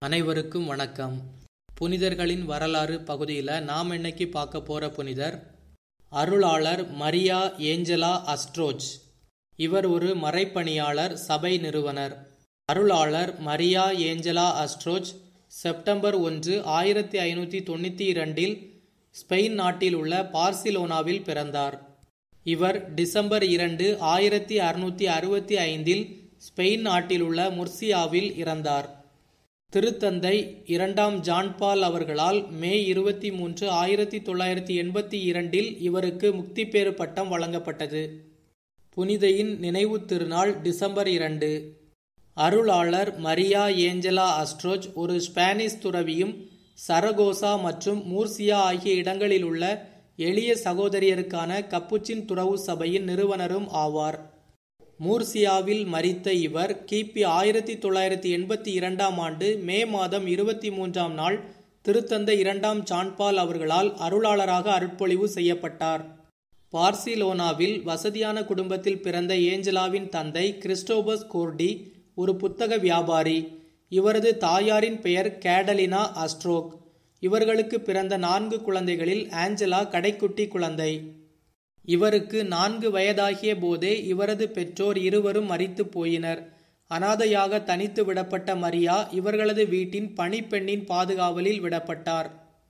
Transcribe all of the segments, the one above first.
அனைவருக்கும் வணக்கம் புனிதர்களின் வரலாறு பகுதியில் நாம் இன்னைக்கு பார்க்க போற புனிதர் அருளாளர் மரியா ஏஞ்சலா அஸ்ட்ரோச் இவர் ஒரு மறைப்பணியாளர் சபை நிறுவனர் அருளாளர் மரியா ஏஞ்சலா அஸ்ட்ரோச் செப்டம்பர் ஒன்று ஆயிரத்தி ஐநூற்றி தொண்ணூற்றி இரண்டில் ஸ்பெயின் நாட்டில் உள்ள பார்சிலோனாவில் பிறந்தார் இவர் டிசம்பர் இரண்டு ஆயிரத்தி அறுநூற்றி அறுபத்தி ஐந்தில் ஸ்பெயின் நாட்டில் உள்ள முர்சியாவில் இறந்தார் திருத்தந்தை இரண்டாம் ஜான்பால் அவர்களால் மே இருபத்தி மூன்று ஆயிரத்தி தொள்ளாயிரத்தி எண்பத்தி இரண்டில் இவருக்கு முக்திப்பேறு பட்டம் வழங்கப்பட்டது புனிதையின் நினைவு திருநாள் டிசம்பர் இரண்டு அருளாளர் மரியா ஏஞ்சலா அஸ்ட்ரோச் ஒரு ஸ்பானிஷ் துறவியும் சரகோசா மற்றும் மூர்சியா ஆகிய இடங்களில் உள்ள எளிய சகோதரியருக்கான கப்புச்சின் துறவு சபையின் நிறுவனரும் ஆவார் மூர்சியாவில் மரித்த இவர் கிபி ஆயிரத்தி தொள்ளாயிரத்தி எண்பத்தி இரண்டாம் ஆண்டு மே மாதம் இருபத்தி மூன்றாம் நாள் திருத்தந்தை இரண்டாம் சான்பால் அவர்களால் அருளாளராக அருட்பொழிவு செய்யப்பட்டார் பார்சிலோனாவில் வசதியான குடும்பத்தில் பிறந்த ஏஞ்சலாவின் தந்தை கிறிஸ்டோபஸ் கோர்டி ஒரு புத்தக வியாபாரி இவரது தாயாரின் பெயர் கேடலினா அஸ்ட்ரோக் இவர்களுக்கு பிறந்த நான்கு குழந்தைகளில் ஆஞ்சலா கடைக்குட்டி குழந்தை இவருக்கு நான்கு வயதாகிய போதே இவரது பெற்றோர் இருவரும் மறித்து போயினர் அனாதையாக தனித்து விடப்பட்ட மரியா இவர்களது வீட்டின் பணிப்பெண்ணின் பாதுகாவலில் விடப்பட்டார்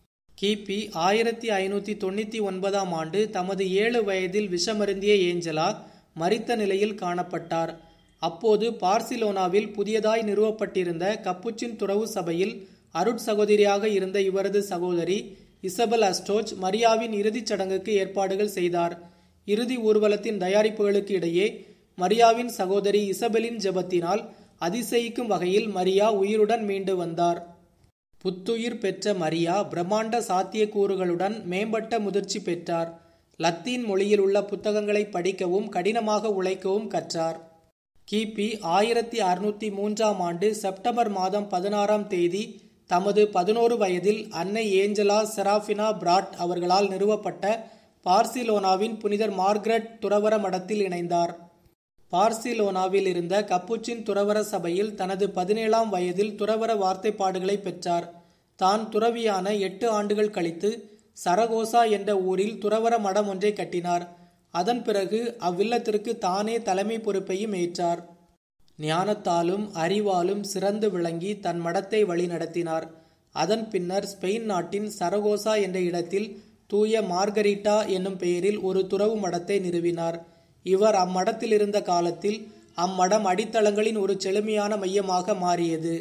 கிபி ஆயிரத்தி ஐநூற்றி தொண்ணூற்றி ஒன்பதாம் ஆண்டு தமது ஏழு வயதில் விஷமருந்திய ஏஞ்சலா மறித்த நிலையில் காணப்பட்டார் அப்போது பார்சிலோனாவில் புதியதாய் நிறுவப்பட்டிருந்த கப்புச்சின் துறவு சபையில் அருட்சகோதரியாக இருந்த இவரது சகோதரி இசபெல் அஸ்டோச் மரியாவின் இறுதிச் சடங்குக்கு ஏற்பாடுகள் செய்தார் இறுதி ஊர்வலத்தின் தயாரிப்புகளுக்கு இடையே மரியாவின் சகோதரி இசபெலின் ஜெபத்தினால் அதிசயிக்கும் வகையில் மரியா உயிருடன் மீண்டு வந்தார் புத்துயிர் பெற்ற மரியா பிரம்மாண்ட சாத்தியக்கூறுகளுடன் மேம்பட்ட முதிர்ச்சி பெற்றார் லத்தீன் மொழியில் உள்ள புத்தகங்களை படிக்கவும் கடினமாக உழைக்கவும் கற்றார் கிபி ஆயிரத்தி அறுநூத்தி மூன்றாம் ஆண்டு செப்டம்பர் மாதம் பதினாறாம் தேதி தமது பதினோரு வயதில் அன்னை ஏஞ்சலா செராஃபினா பிராட் அவர்களால் நிறுவப்பட்ட பார்சிலோனாவின் புனிதர் மார்கரெட் துறவர மடத்தில் இணைந்தார் பார்சிலோனாவில் இருந்த கப்புச்சின் துறவர சபையில் தனது பதினேழாம் வயதில் துறவர வார்த்தைப்பாடுகளை பெற்றார் தான் துறவியான எட்டு ஆண்டுகள் கழித்து சரகோசா என்ற ஊரில் துறவர மடம் ஒன்றை கட்டினார் அதன் பிறகு அவ்வில்லத்திற்கு தானே தலைமை பொறுப்பையும் ஏற்றார் ஞானத்தாலும் அறிவாலும் சிறந்து விளங்கி தன் மடத்தை வழிநடத்தினார் அதன் பின்னர் ஸ்பெயின் நாட்டின் சரகோசா என்ற இடத்தில் தூய மார்கரிட்டா என்னும் பெயரில் ஒரு துறவு மடத்தை நிறுவினார் இவர் அம்மடத்தில் இருந்த காலத்தில் அம்மடம் அடித்தளங்களின் ஒரு செழுமையான மையமாக மாறியது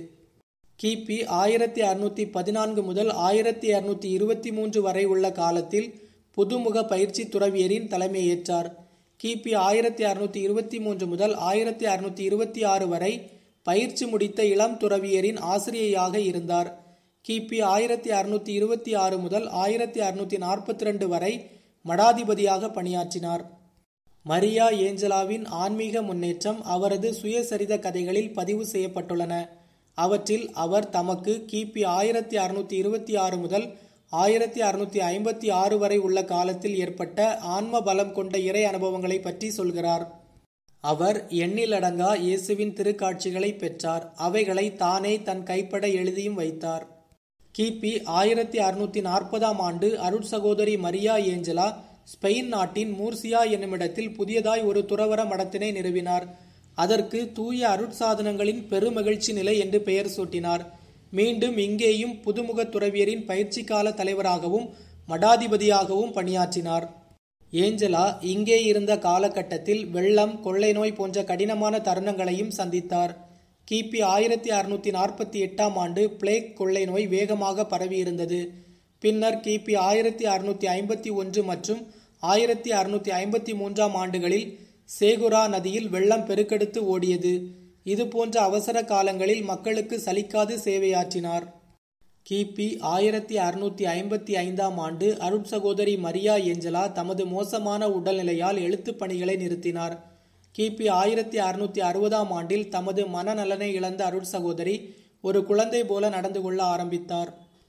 கிபி ஆயிரத்தி அறுநூத்தி பதினான்கு முதல் ஆயிரத்தி அறுநூத்தி இருபத்தி மூன்று வரை உள்ள காலத்தில் புதுமுக பயிற்சி துறவியரின் தலைமையேற்றார் கிபி ஆயிரத்தி அறுநூத்தி இருபத்தி மூன்று முதல் ஆயிரத்தி அறுநூத்தி இருபத்தி ஆறு வரை பயிற்சி முடித்த இளம் துறவியரின் ஆசிரியையாக இருந்தார் கிபி ஆயிரத்தி அறுநூத்தி இருபத்தி ஆறு முதல் ஆயிரத்தி அறுநூத்தி நாற்பத்தி ரெண்டு வரை மடாதிபதியாக பணியாற்றினார் மரியா ஏஞ்சலாவின் ஆன்மீக முன்னேற்றம் அவரது சுயசரித கதைகளில் பதிவு செய்யப்பட்டுள்ளன அவற்றில் அவர் தமக்கு கிபி ஆயிரத்தி அறுநூத்தி இருபத்தி ஆறு முதல் ஆயிரத்தி அறுநூத்தி ஐம்பத்தி ஆறு வரை உள்ள காலத்தில் ஏற்பட்ட ஆன்ம பலம் கொண்ட இறை அனுபவங்களை பற்றி சொல்கிறார் அவர் எண்ணிலடங்கா இயேசுவின் திருக்காட்சிகளை பெற்றார் அவைகளை தானே தன் கைப்பட எழுதியும் வைத்தார் கிபி ஆயிரத்தி அறுநூத்தி நாற்பதாம் ஆண்டு அருட்சகோதரி மரியா ஏஞ்சலா ஸ்பெயின் நாட்டின் மூர்சியா என்னுமிடத்தில் புதியதாய் ஒரு துறவர மடத்தினை நிறுவினார் அதற்கு தூய அருட்சாதனங்களின் பெருமகிழ்ச்சி நிலை என்று பெயர் சூட்டினார் மீண்டும் இங்கேயும் புதுமுக துறவியரின் பயிற்சி கால தலைவராகவும் மடாதிபதியாகவும் பணியாற்றினார் ஏஞ்சலா இங்கே இருந்த காலகட்டத்தில் வெள்ளம் கொள்ளை நோய் போன்ற கடினமான தருணங்களையும் சந்தித்தார் கிபி ஆயிரத்தி அறுநூத்தி நாற்பத்தி எட்டாம் ஆண்டு பிளேக் கொள்ளை நோய் வேகமாக பரவியிருந்தது பின்னர் கிபி ஆயிரத்தி அறுநூத்தி ஐம்பத்தி ஒன்று மற்றும் ஆயிரத்தி அறுநூத்தி ஐம்பத்தி மூன்றாம் ஆண்டுகளில் சேகுரா நதியில் வெள்ளம் பெருக்கெடுத்து ஓடியது இது போன்ற அவசர காலங்களில் மக்களுக்கு சலிக்காது சேவையாற்றினார் கிபி ஆயிரத்தி அறுநூத்தி ஐம்பத்தி ஐந்தாம் ஆண்டு அருட்சகோதரி மரியா ஏஞ்சலா தமது மோசமான உடல்நிலையால் எழுத்துப் பணிகளை நிறுத்தினார் கிபி ஆயிரத்தி அறுநூத்தி அறுபதாம் ஆண்டில் தமது மனநலனை இழந்த அருட்சகோதரி ஒரு குழந்தை போல நடந்து கொள்ள ஆரம்பித்தார்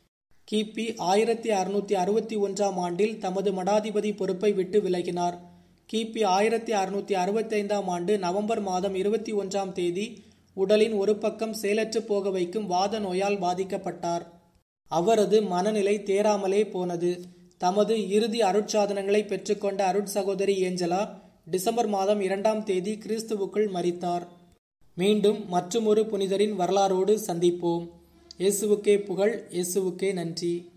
கிபி ஆயிரத்தி அறுநூத்தி அறுபத்தி ஒன்றாம் ஆண்டில் தமது மடாதிபதி பொறுப்பை விட்டு விலகினார் கிபி ஆயிரத்தி அறுநூத்தி அறுபத்தைந்தாம் ஆண்டு நவம்பர் மாதம் இருபத்தி ஒன்றாம் தேதி உடலின் ஒரு பக்கம் செயலற்று போக வைக்கும் வாத நோயால் பாதிக்கப்பட்டார் அவரது மனநிலை தேராமலே போனது தமது இறுதி அருட்சாதனங்களை பெற்றுக்கொண்ட அருட்சகோதரி ஏஞ்சலா டிசம்பர் மாதம் இரண்டாம் தேதி கிறிஸ்துவுக்குள் மரித்தார் மீண்டும் மற்றுமொரு புனிதரின் வரலாறோடு சந்திப்போம் இயேசுவுக்கே புகழ் இயேசுவுக்கே நன்றி